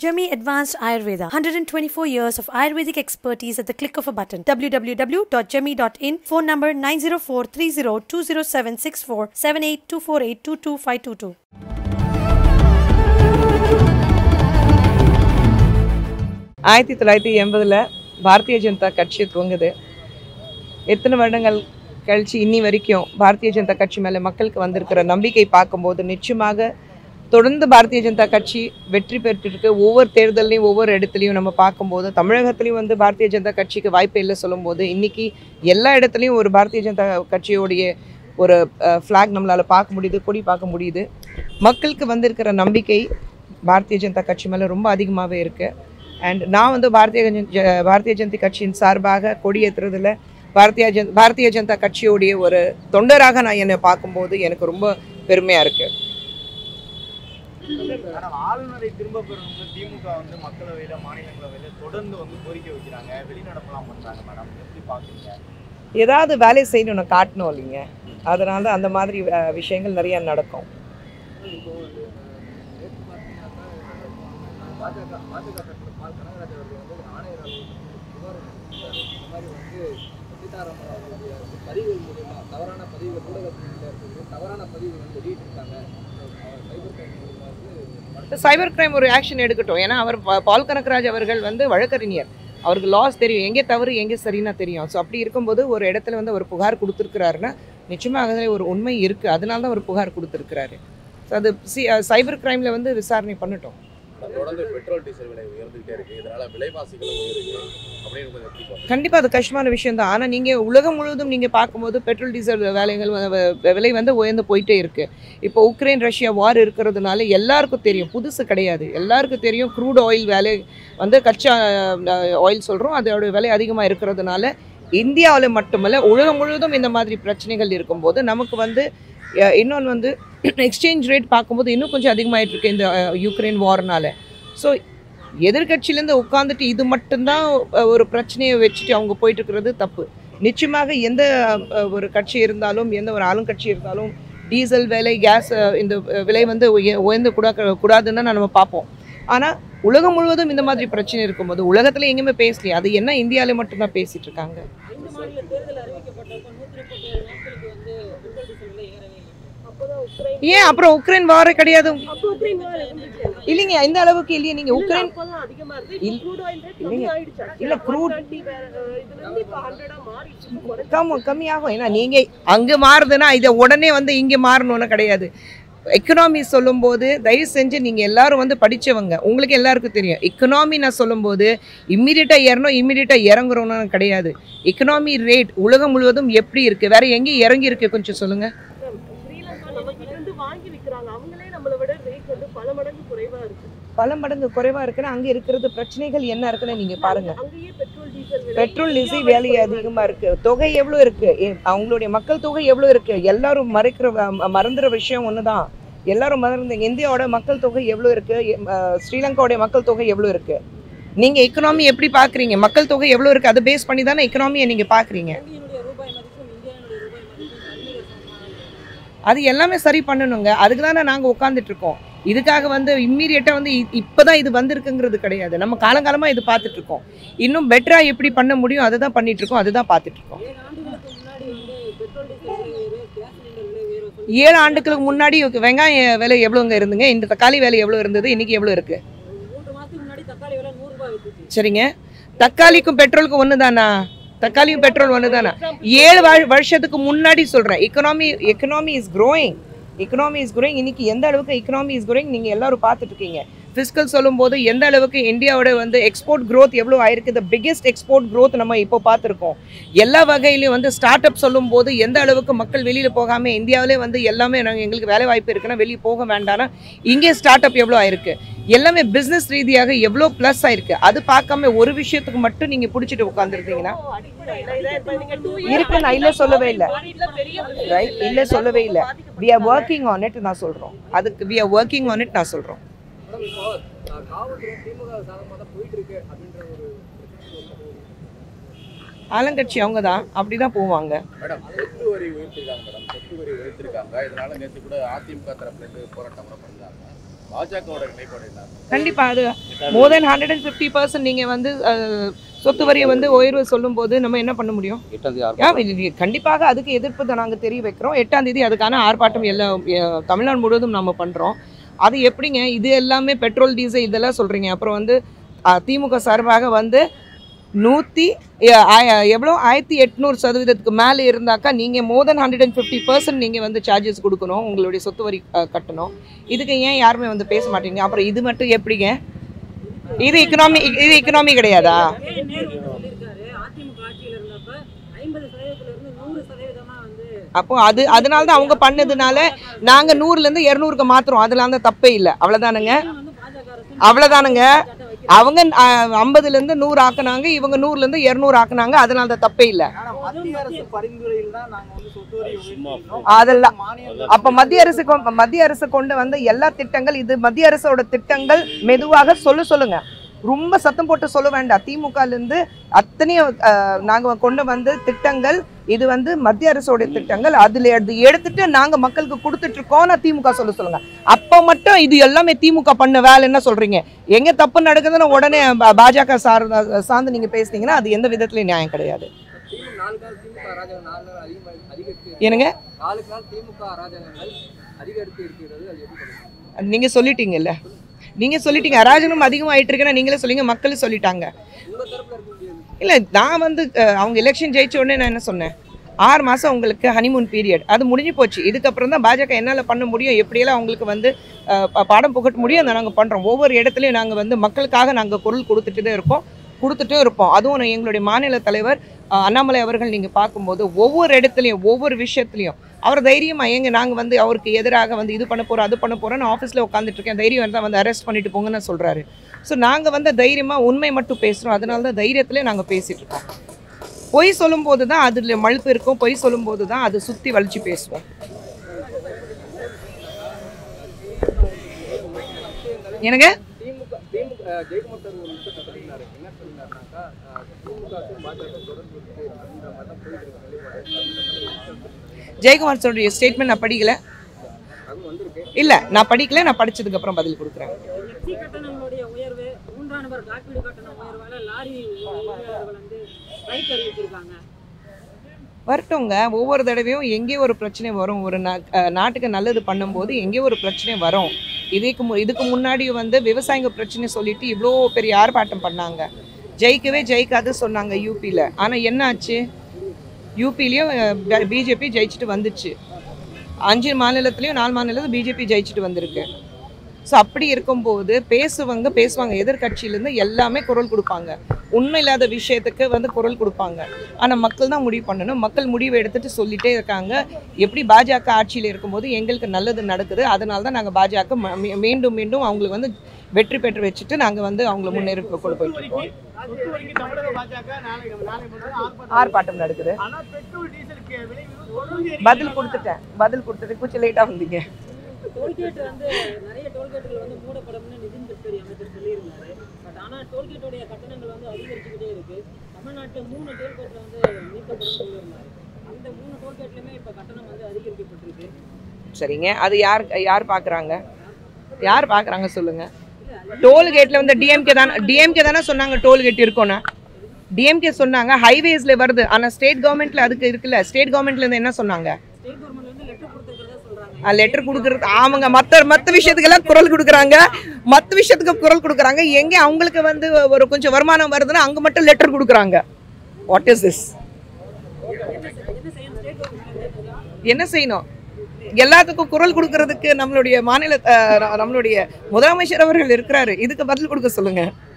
Jami Advanced Ayurveda, 124 years of Ayurvedic expertise at the click of a button. www.jami.in, phone number 90430207647 7824822522. ஆயிரத்தி தொள்ளாயிரத்தி எண்பதில் பாரதிய ஜனதா கட்சி துவங்குது எத்தனை வருடங்கள் கழிச்சு இன்னி வரைக்கும் பாரதிய ஜனதா கட்சி மேலே மக்களுக்கு வந்திருக்கிற நம்பிக்கை பார்க்கும்போது நிச்சயமாக தொடர்ந்து பாரதிய ஜனதா கட்சி வெற்றி பெற்றிருக்கு ஒவ்வொரு தேர்தல்லையும் ஒவ்வொரு இடத்துலையும் நம்ம பார்க்கும்போது தமிழகத்துலையும் வந்து பாரதிய ஜனதா கட்சிக்கு வாய்ப்பு இல்லை சொல்லும்போது இன்னைக்கு எல்லா இடத்துலையும் ஒரு பாரதிய ஜனதா கட்சியோடைய ஒரு ஃப்ளாக் நம்மளால் பார்க்க முடியுது கொடி பார்க்க முடியுது மக்களுக்கு வந்திருக்கிற நம்பிக்கை பாரதிய ஜனதா கட்சி மேலே ரொம்ப அதிகமாகவே இருக்குது அண்ட் நான் வந்து பாரதிய ஜன- ஜ- பாரதிய ஜனதா கட்சியின் சார்பாக கொடியேற்றுறதுல பாரதிய ஜன் பாரதிய ஜனதா கட்சியோடைய ஒரு தொண்டராக நான் என்னை பார்க்கும்போது எனக்கு ரொம்ப பெருமையாக இருக்குது ஆனா ஆளுநரை திரும்ப பெறணும்னு திமுக வந்து மக்களவையில மாநிலங்களவையில தொடர்ந்து வந்து கோரிக்கை வைக்கிறாங்க வெளிநடப்பெல்லாம் பண்றாங்க மேடம் எப்படி பாக்குறீங்க ஏதாவது வேலை செய்யணும்னு காட்டணும் இல்லைங்க அதனால அந்த மாதிரி அஹ், விஷயங்கள் நிறையா நடக்கும் பாஜக பாஜக தலைவர் பால் கனகராஜ் அவர்கள் வந்து ஒரு ஆணையர் அலுவலகத்துக்கு புகார் கொடுத்திருக்காரு. இந்த மாதிரி வந்து சீதாராமன் அவர்களுடைய பதிவுகள் மூலியமா தவறான பதிவுகள் ஊடகத்தில் இருக்கிறது தவறான பதிவுகள் வெளியிட்டிருக்காங்க சைபர் கிரைம் மூலியமா வந்து சைபர் கிரைம் ஒரு ஆக்ஷன் எடுக்கட்டும் ஏன்னா அவர் பா- பால் கனகராஜ் அவர்கள் வந்து வழக்கறிஞர் அவருக்கு லாஸ் தெரியும் எங்கே தவறு எங்கே சரின்னா தெரியும் ஸோ அப்படி இருக்கும்போது ஒரு இடத்துல வந்து அவர் புகார் கொடுத்துருக்கிறாருன்னா நிச்சயமாக அதில் ஒரு உண்மை இருக்குது அதனால தான் அவர் புகார் கொடுத்துருக்கிறாரு ஸோ அது சி சைபர் கிரைமில் வந்து விசாரணை பண்ணட்டும் தொடர்ந்து பெட்ரோல் டீசல் விலை உயர்ந்துகிட்டே இருக்கு இதனால விலைவாசிகளும் உயருது அப்படின்னு கொஞ்சம் எப்படி பார்க்கணும்? கண்டிப்பாக அது கஷ்டமான விஷயம் தான் ஆனால் நீங்கள் உலகம் முழுவதும் நீங்கள் பார்க்கும்போது பெட்ரோல் டீசல் வேலைகள் வ- வ- விலை வந்து உயர்ந்து போயிட்டே இருக்குது இப்போ உக்ரைன் ரஷ்யா வார் இருக்கிறதுனால எல்லாருக்கும் தெரியும் புதுசு கிடையாது எல்லாருக்கும் தெரியும் க்ரூட் ஆயில் விலை வந்து கச்சா ஆயில் சொல்கிறோம் அதோட விலை அதிகமாக இருக்கிறதுனால இந்தியாவில் மட்டுமல்ல உலகம் முழுவதும் இந்த மாதிரி பிரச்சனைகள் இருக்கும்போது நமக்கு வந்து இன்னொன்று வந்து எக்ஸ்சேஞ்ச் ரேட் பார்க்கும்போது இன்னும் கொஞ்சம் அதிகமாயிட்டு இருக்கு இந்த அஹ், யுக்ரைன் வார்னால ஸோ எதிர்கட்சியிலேருந்து உட்காந்துட்டு இது மட்டும்தான் அஹ், ஒரு பிரச்சனையை வச்சுட்டு அவங்க போயிட்டு இருக்கிறது தப்பு நிச்சயமாக எந்த அஹ், ஒரு கட்சி இருந்தாலும் எந்த ஒரு ஆளுங்கட்சி இருந்தாலும் டீசல் விலை கேஸ் அஹ், இந்த அஹ், விலை வந்து உய- உயர்ந்து கூட கூடாதுன்னு நம்ம பார்ப்போம் ஆனால் உலகம் முழுவதும் இந்த மாதிரி பிரச்சனை இருக்கும்போது உலகத்தில் எங்கேயுமே பேசலையே அது என்ன இந்தியாவில் மட்டும்தான் பேசிட்டு இருக்காங்க ஐந்து மாநில தேர்தல் அறிவிக்கப்பட்டப்ப நூத்தி முப்பத்தி ஏழு நாட்களுக்கு வந்து பெட்ரோல் டீசல் விலை ஏறவே இல்லை அப்போதான் உக்ரைன் ஏன் அப்புறம் உக்ரைன் வார கிடையாது அப்போ உக்ரைன் war இருந்துச்சு. இல்லைங்க இந்த அளவுக்கு இல்லையே நீங்கள் இல்ல, உக்ரைன் அப்போதான் அதிகமா இருந்து இப்போ இல்ல- crude oil rate இல்லைங்க. கம்மியாயிடுச்சு. இல்ல, crude- 120 வேற, அஹ், இதுல இருந்து இப்போ 100 ஆ மாறிடுச்சு. இப்போ குறைஞ்சு கம்மி கம்மியாகும் ஏன்னா நீங்கள் அங்கே மாறுதுன்னா இதை உடனே வந்து இங்கே மாறணும்னு கிடையாது எக்கனாமி சொல்லும்போது தயவு செஞ்சு நீங்கள் எல்லாரும் வந்து படிச்சவங்க உங்களுக்கு எல்லாருக்கும் தெரியும் எக்கனாமி நான் சொல்லும்போது இம்மிடியட்டாக ஏறணும் இம்மிடியட்டாக இறங்குறோம்னு கிடையாது எக்கனாமி ரேட் உலகம் முழுவதும் எப்படி இருக்குது வேற எங்கே இறங்கி இருக்கு கொஞ்சம் சொல்லுங்கள் ஸ்ரீலங்கா நம்ம கிட்ட இருந்து வாங்கி விக்கிறாங்க அவங்களே நம்மளை விட ரேட் வந்து பல மடங்கு குறைவா இருக்கு பல மடங்கு குறைவாக இருக்குன்னா அங்கே இருக்கிறது பிரச்சனைகள் என்ன இருக்குன்னு நீங்கள் பாருங்கள் அங்கேயே பெட்ரோல் டீசல் விலை பெட்ரோல் டீசல் இந்தியாவை வேலை குறைவா அதிகமாக இருக்குது தொகை எவ்வளோ இருக்குது அவங்களுடைய மக்கள் தொகை எவ்வளோ இருக்குது எல்லாரும் மறைக்கிற வ- மறந்துற விஷயம் ஒன்று தான் எல்லாரும் மறந்து இந்தியாவோட மக்கள் தொகை எவ்வளோ இருக்குது ஸ்ரீலங்காவுடைய மக்கள் தொகை எவ்வளோ இருக்குது நீங்கள் எக்கனாமி எப்படி பார்க்குறீங்க மக்கள் தொகை எவ்வளோ இருக்குது அதை பேஸ் பண்ணி தானே எக்கனாமியை நீங்கள் பார்க்குறீங்க இலங்கையினுடைய ரூபாய் மதிப்பும் இந்தியாவினுடைய ரூபாய் மதிப்பும் அந்நிய சமமான அது எல்லாமே சரி பண்ணணுங்க அதுக்கு தானே நாங்கள் உட்காந்துட்டு இருக்கோம் இதுக்காக வந்து இம்மீடியட்டாக வந்து இப்போ தான் இது வந்திருக்குங்கிறது கிடையாது நம்ம காலங்காலமாக இது பார்த்துட்டு இருக்கோம் இன்னும் பெட்டராக எப்படி பண்ண முடியும் அதை தான் பண்ணிட்டு இருக்கோம் அதுதான் பார்த்துட்டு இருக்கோம் ஏழு ஆண்டுகளுக்கு முன்னாடி வந்து பெட்ரோல் டீசல் விலை உயர்வு கேஸ் சிலிண்டர் விலை உயர்வு சொல்லி ஏழு ஆண்டுகளுக்கு முன்னாடி வெங்காய விலை எவ்வளோங்க இருந்துங்க இந்த தக்காளி விலை எவ்வளோ இருந்தது இன்னைக்கு எவ்வளோ இருக்கு மூன்று மாசத்துக்கு முன்னாடி தக்காளி விலை நூறு ரூபாய் வித்துச்சு சரிங்க தக்காளிக்கும் பெட்ரோலுக்கும் ஒன்று தானா தக்காளியும் பெட்ரோல் ஒன்று தானா ஏழு வா- வருஷத்துக்கு முன்னாடி சொல்கிறேன் economy economy is growing economy is growing இன்னைக்கு எந்த அளவுக்கு எக்கனாமி இஸ் growing நீங்கள் எல்லாரும் பார்த்துட்டு இருக்கீங்க ஃபிஸ்கல் சொல்லும்போது எந்த அளவுக்கு இந்தியாவோட வந்து எக்ஸ்போர்ட் growth எவ்வளோ ஆயிருக்கு த பிக்கெஸ்ட் எக்ஸ்போர்ட் growth நம்ம இப்போ பார்த்துருக்கோம் எல்லா வகையிலையும் வந்து ஸ்டார்ட் அப் சொல்லும்போது எந்த அளவுக்கு மக்கள் வெளியில் போகாமல் இந்தியாவிலே வந்து எல்லாமே நாங்கள் எங்களுக்கு வேலை வாய்ப்பு இருக்குன்னா வெளியே போக வேண்டாம்னா இங்கே ஸ்டார்ட் அப் எவ்வளோ ஆயிருக்கு எல்லாமே பிஸ்னஸ் ரீதியாக எவ்வளோ ப்ளஸ் ஆயிருக்கு அது பார்க்காம ஒரு விஷயத்துக்கு மட்டும் நீங்கள் பிடிச்சிட்டு உட்காந்துருந்தீங்கன்னா அடிப்படை இல்லை. இதை இப்ப நீங்க two years இருக்கு, நான் இல்ல சொல்லவே இல்ல. மாநிலத்துல பெரிய ரைட் இல்லை சொல்லவே இல்லை we are working on it நான் சொல்கிறோம் அதுக்கு we are working on it நான் சொல்கிறோம் மேடம் இப்போ அஹ், காவல்துறை திமுக சாதகமாக தான் போயிட்டு இருக்கு அப்படின்ற ஒரு ஆளுங்கட்சி அவங்க தான் அப்படி தான் போவாங்க மேடம் சொத்து வரி உயர்த்திருக்காங்க மேடம் சொத்து வரி உயர்த்திருக்காங்க இதனால நேற்று கூட அதிமுக தரப்புல இருந்து போராட்டம் கூட பண்ணாங்க பாஜகவோட நிலைப்பாடு என்ன கண்டிப்பா அது more than hundred and fifty percent நீங்க வந்து அஹ், சொத்து வரியை வந்து உயர்வு சொல்லும்போது நம்ம என்ன பண்ண முடியும் ஏன் இது கண்டிப்பாக அதுக்கு எதிர்ப்பு தான் நாங்கள் தெரிய வைக்கிறோம் எட்டாம் தேதி அதுக்கான ஆர்ப்பாட்டம் எல்லாம் எ- தமிழ்நாடு முழுவதும் நம்ம பண்ணுறோம் அது எப்படிங்க இது எல்லாமே பெட்ரோல் டீசல் இதெல்லாம் சொல்கிறீங்க அப்புறம் வந்து அ, திமுக சார்பாக வந்து நூற்றி எவ்வளோ ஆயிரத்தி எட்நூறு சதவீதத்துக்கு மேலே இருந்தாக்கா நீங்கள் more than hundred and fifty percent நீங்கள் வந்து சார்ஜஸ் கொடுக்கணும் உங்களுடைய சொத்து வரி அ, கட்டணும் இதுக்கு ஏன் யாருமே வந்து பேச மாட்டீங்க அப்புறம் இது மட்டும் எப்படிங்க இது எக்கனாமி இது எக்கனாமி கிடையாதா ஏன் நேரு வந்து சொல்லியிருக்காரு அதிமுக ஆட்சியில் இருந்தப்ப ஐம்பது சதவீதத்துல இருந்து நூறு சதவீதமா வந்து அப்போ அது அதனால தான் அவங்க பண்ணதுனால நாங்கள் நூறுலேருந்து இரநூறுக்கு மாத்துறோம் அதில் அந்த தப்பே இல்லை அவ்வளோதானுங்க வந்து பாஜக அரசு அவ்வளோதானுங்க சட்டம் வைக்கிறாங்க. அவங்க ஐம்பதுலேருந்து நூறு ஆக்குனாங்க இவங்க நூறுலேருந்து இரநூறு ஆக்குனாங்க அதனால தான் தப்பே இல்லை ஆனா மத்திய அரசு பரிந்துரையில் தான் நாங்க வந்து சொத்து வரி உயர்த்தியிருக்கோம். அதெல்லாம் மானியம் அப்போ மத்திய அரசு கொ- மத்திய அரசு கொண்டு வந்த எல்லா திட்டங்கள் இது மத்திய அரசோட திட்டங்கள் மெதுவாக சொல்ல சொல்லுங்க ரொம்ப சத்தம் போட்டு சொல்ல வேண்டாம் திமுகலேருந்து அத்தனையும் அஹ், நாங்க கொண்டு வந்த திட்டங்கள் இது வந்து மத்திய அரசோட திட்டங்கள் அதுல எடுத்து எடுத்துட்டு நாங்க மக்களுக்கு கொடுத்துட்டு இருக்கோம்னு திமுக சொல்ல சொல்லுங்க அப்போ மட்டும் இது எல்லாமே திமுக பண்ண வேலை என்ன சொல்றீங்க எங்க தப்பு நடக்குதுன்னு உடனே பா- பாஜக சார் சார்ந்து நீங்க பேசுனீங்கன்னா அது எந்த விதத்துலயும் நியாயம் கிடையாது திமுக நாலு நாள் திமுக அராஜகம் நாலு நாள் அதிகமாக அதிகரித்து என்னங்க நாளுக்கு நாள் திமுக அராஜகங்கள் அதிகரித்து இருக்கிறது அது எப்படி சொல்லுங்க நீங்க சொல்லிட்டீங்கல்ல நீங்க சொல்லிட்டீங்க அராஜகம் அதிகமாயிட்டு இருக்குன்னா நீங்களே சொல்லிங்க மக்கள் சொல்லிட்டாங்க உங்க தரப்புல இருக்க முடியாது இல்லை நான் வந்து அஹ், அவங்க எலெக்ஷன் ஜெயிச்ச உடனே நான் என்ன சொன்னேன் ஆறு மாதம் உங்களுக்கு ஹனிமூன் பீரியட் அது முடிஞ்சு போச்சு இதுக்கப்புறம் தான் பாஜக என்னால் பண்ண முடியும் எப்படியெல்லாம் அவங்களுக்கு வந்து அஹ், ப- பாடம் புகட்ட முடியும் அதை நாங்கள் பண்ணுறோம் ஒவ்வொரு இடத்துலையும் நாங்கள் வந்து மக்களுக்காக நாங்கள் குரல் கொடுத்துட்டு தான் இருக்கோம் கொடுத்துட்டும் இருப்போம் அதுவும் நான் எங்களுடைய மாநில தலைவர் அஹ், அண்ணாமலை அவர்கள் நீங்கள் பார்க்கும்போது ஒவ்வொரு இடத்துலையும் ஒவ்வொரு விஷயத்துலையும் அவர் தைரியமாக ஏங்க நாங்கள் வந்து அவருக்கு எதிராக வந்து இது பண்ண போகிறோம் அது பண்ண போகிறோம் நான் ஆஃபீஸில் உட்காந்துட்டு இருக்கேன் தைரியம் இருந்தால் வந்து அரெஸ்ட் பண்ணிட்டு போங்கன்னு சொல்கிறாரு ஸோ நாங்கள் வந்து தைரியமாக உண்மை மட்டும் பேசுகிறோம் அதனால தான் தைரியத்திலே நாங்கள் பேசிகிட்டு இருக்கோம் பொய் சொல்லும்போது தான் அதில் மழுப்பு இருக்கும் பொய் சொல்லும்போது தான் அது சுற்றி வலிச்சு பேசுவோம் எனக்கு திமுக திமுக அஹ், ஜெயக்குமார் சார் ஒரு விஷயத்தை சொல்லியிருந்தாரு என்ன சொல்லியிருந்தாருனாக்கா அஹ், திமுகவுக்கும் பாஜக தொடர்பு இருக்கு அப்படின்ற மாதிரி தான் போயிட்டு இருக்க நிலைப்பாடு அப்படின்ற மாதிரி ஒரு விஷயம் சொல்லியிருந்தாரு. ஜெயக்குமார் சொல்ற ஸ்டேட்மெண்ட் நான் படிக்கல அது வந்திருக்கு இல்லை நான் படிக்கல நான் படிச்சதுக்கப்புறம் பதில் கொடுக்குறேன் எக்ஸி கட்டணங்களுடைய உயர்வு மூன்றாம் நபர் காப்பீடு கட்டண உயர்வால லாரி உரிமையாளர்கள் வந்து ஸ்ட்ரைக் அறிவிச்சிருக்காங்க வரட்டுங்க ஒவ்வொரு தடவையும் எங்கேயோ ஒரு பிரச்சனை வரும் ஒரு நா- அஹ் நாட்டுக்கு நல்லது பண்ணும்போது எங்கேயோ ஒரு பிரச்சனை வரும் இதுக்கு மு இதுக்கு முன்னாடி வந்து விவசாயிங்க பிரச்சனை சொல்லிட்டு இவ்வளோ பெரிய ஆர்ப்பாட்டம் பண்ணாங்க ஜெயிக்கவே ஜெயிக்காது சொன்னாங்க யூபியில் ஆனால் என்ன ஆச்சு யூபிலையும் பிஜேபி ஜெயிச்சுட்டு வந்துச்சு அஞ்சு மாநிலத்துலேயும் நாலு மாநிலத்தில் பிஜேபி ஜெயிச்சுட்டு வந்திருக்கு ஸோ அப்படி இருக்கும்போது பேசுவாங்க பேசுவாங்க எதிர்கட்சியிலேருந்து எல்லாமே குரல் கொடுப்பாங்க உண்மை இல்லாத விஷயத்துக்கு வந்து குரல் கொடுப்பாங்க ஆனால் மக்கள் தான் முடிவு பண்ணணும் மக்கள் முடிவு எடுத்துட்டு சொல்லிட்டே இருக்காங்க எப்படி பாஜக ஆட்சியில் இருக்கும்போது எங்களுக்கு நல்லது நடக்குது அதனால தான் நாங்கள் பாஜக ம- மீ- மீண்டும் மீண்டும் அவங்களுக்கு வந்து வெற்றி பெற்று வச்சுட்டு நாங்கள் வந்து அவங்கள முன்னேறி கொண்டு போயிட்டு இருக்கோம் சொத்து வரிக்கு தமிழக பாஜக நாளை நாளை மட்டும் ஆர்ப்பாட்டம் ஆர்ப்பாட்டம் நடக்குது ஆனா பெட்ரோல் டீசலுக்கு விலை வந்து தொடர்ந்து ஏறிக்கிட்டே பதில் கொடுத்துட்டேன் பதில் கொடுத்துட்டு கொஞ்சம் லேட்டாக வந்தீங்க டோல்கேட் வந்து நிறைய டோல்கேட்டுகள் வந்து மூடப்படும்னு நிதின் கட்கரி அமைச்சர் சொல்லியிருந்தாரு பட் ஆனா டோல்கேட்டுடைய கட்டணங்கள் வந்து அதிகரிச்சுக்கிட்டே இருக்கு தமிழ்நாட்டில் மூணு டோல்கேட்ல வந்து நீக்கப்படும் சொல்லியிருந்தாரு அந்த மூணு டோல்கேட்லயுமே இப்ப கட்டணம் வந்து அதிகரிக்கப்பட்டிருக்கு சரிங்க அது யார் யார் பார்க்குறாங்க யார் பார்க்குறாங்க சொல்லுங்க டோல்கேட்டில் வந்து டிஎம்கே தானே டிஎம்கே தானே சொன்னாங்க டோல்கேட் இருக்கும்னா டிஎம்கே சொன்னாங்க ஹைவேஸில் வருது ஆனால் ஸ்டேட் கவர்மெண்ட்டில் அதுக்கு இருக்குல்ல ஸ்டேட் கவர்மெண்ட்லேருந்து என்ன சொன்னாங்க ஸ்டேட் கவர்மெண்ட் வந்து லெட்டர் கொடுத்துருக்கிறதா சொல்றாங்க லெட்டர் கொடுக்குறது ஆமாங்க மற்ற மற்ற விஷயத்துக்கெல்லாம் குரல் கொடுக்குறாங்க மற்ற விஷயத்துக்கு குரல் கொடுக்குறாங்க எங்கே அவங்களுக்கு வந்து ஒரு கொஞ்சம் வருமானம் வருதுன்னா அங்கே மட்டும் லெட்டர் கொடுக்குறாங்க வாட் இஸ் திஸ் என்ன செய்யணும் ஸ்டேட் கவர்மெண்ட் என்ன செய்யணும் எல்லாத்துக்கும் குரல் கொடுக்கறதுக்கு நம்மளுடைய மாநில அஹ், நம்மளுடைய முதலமைச்சர் அவர்கள் இருக்கிறாரு இதுக்கு பதில் கொடுக்க சொல்லுங்க